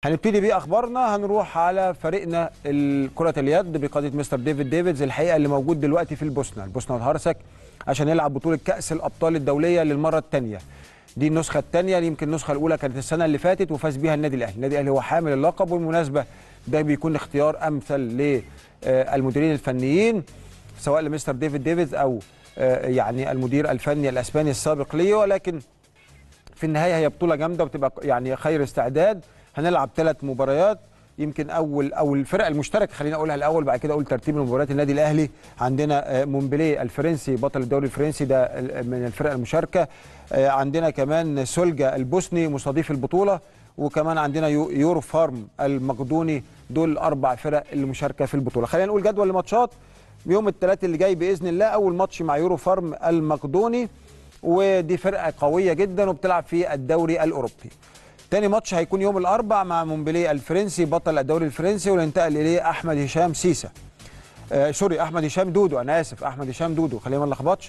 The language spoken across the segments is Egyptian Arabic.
هنبتدي بيه اخبارنا هنروح على فريقنا كرة اليد بقياده مستر ديفيد ديفيدز الحقيقه اللي موجود دلوقتي في البوسنه البوسنه والهرسك عشان يلعب بطوله كاس الابطال الدوليه للمره الثانيه دي النسخه الثانيه يمكن النسخه الاولى كانت السنه اللي فاتت وفاز بيها النادي الاهلي النادي الاهلي هو حامل اللقب وبالمناسبه ده بيكون اختيار امثل للمديرين الفنيين سواء لمستر ديفيد ديفيدز او يعني المدير الفني الاسباني السابق ليه ولكن في النهايه هي بطوله جامده وبتبقى يعني خير استعداد هنلعب ثلاث مباريات يمكن اول او الفرق المشتركه خلينا اقولها الاول بعد كده اقول ترتيب مباريات النادي الاهلي عندنا مونبلي الفرنسي بطل الدوري الفرنسي ده من الفرق المشاركه عندنا كمان سولجا البوسني مستضيف البطوله وكمان عندنا يورو فارم المقدوني دول الاربع فرق اللي مشاركه في البطوله خلينا نقول جدول الماتشات يوم الثلاث اللي جاي باذن الله اول ماتش مع يورو فارم المقدوني ودي فرقه قويه جدا وبتلعب في الدوري الاوروبي تاني ماتش هيكون يوم الاربع مع مونبلي الفرنسي بطل الدوري الفرنسي والانتقل اليه احمد هشام سيسا آه سوري احمد هشام دودو انا اسف احمد هشام دودو خلينا ما نلخبطش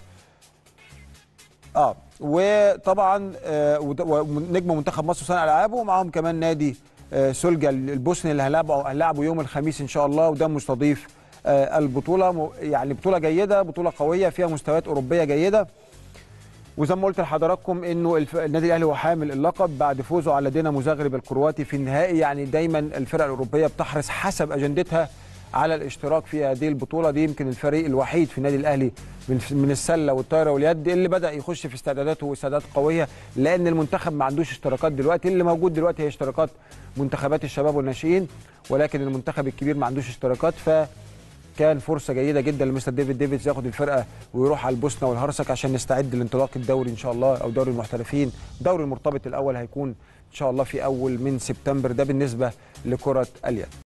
اه وطبعا آه نجم منتخب مصر صانع العابه ومعاهم كمان نادي آه سولجا البوسني اللي هنلعبه هنلعبه يوم الخميس ان شاء الله وده مستضيف آه البطوله يعني بطوله جيده بطوله قويه فيها مستويات اوروبيه جيده وزي ما قلت لحضراتكم انه النادي الاهلي هو حامل اللقب بعد فوزه على دينامو زغرب الكرواتي في النهائي يعني دايما الفرق الاوروبيه بتحرص حسب اجندتها على الاشتراك في هذه البطوله دي يمكن الفريق الوحيد في النادي الاهلي من السله والطايره واليد اللي بدا يخش في استعداداته واستعدادات قويه لان المنتخب ما عندوش اشتراكات دلوقتي اللي موجود دلوقتي هي اشتراكات منتخبات الشباب والناشئين ولكن المنتخب الكبير ما عندوش اشتراكات ف كان فرصه جيده جدا لمستر ديفيد ديفيدز ياخد الفرقه ويروح على البوسنه والهرسك عشان نستعد لانطلاق الدوري ان شاء الله او دوري المحترفين دوري المرتبط الاول هيكون ان شاء الله في اول من سبتمبر ده بالنسبه لكره اليد